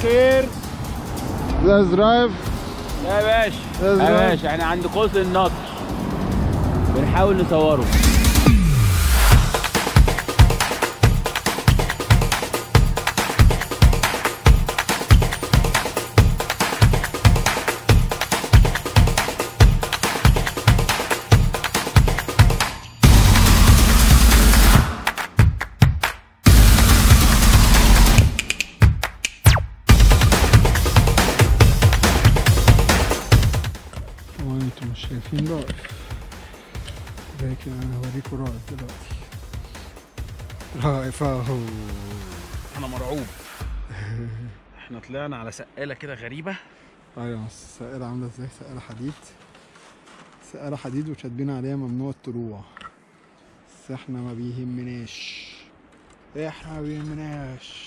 الخير ده درايف يا باشا يا يا باشا احنا عند قوس النصر بنحاول نصوره هو انتوا مش شايفين رائف لكن انا هوريكم رائف دلوقتي رائف اهو انا مرعوب احنا طلعنا على سقاله كده غريبه ايوه بس السائلة عاملة ازاي سائلة حديد سائلة حديد وشادين عليها ممنوع الطلوع بس احنا ما بيهمناش احنا ما بيهمناش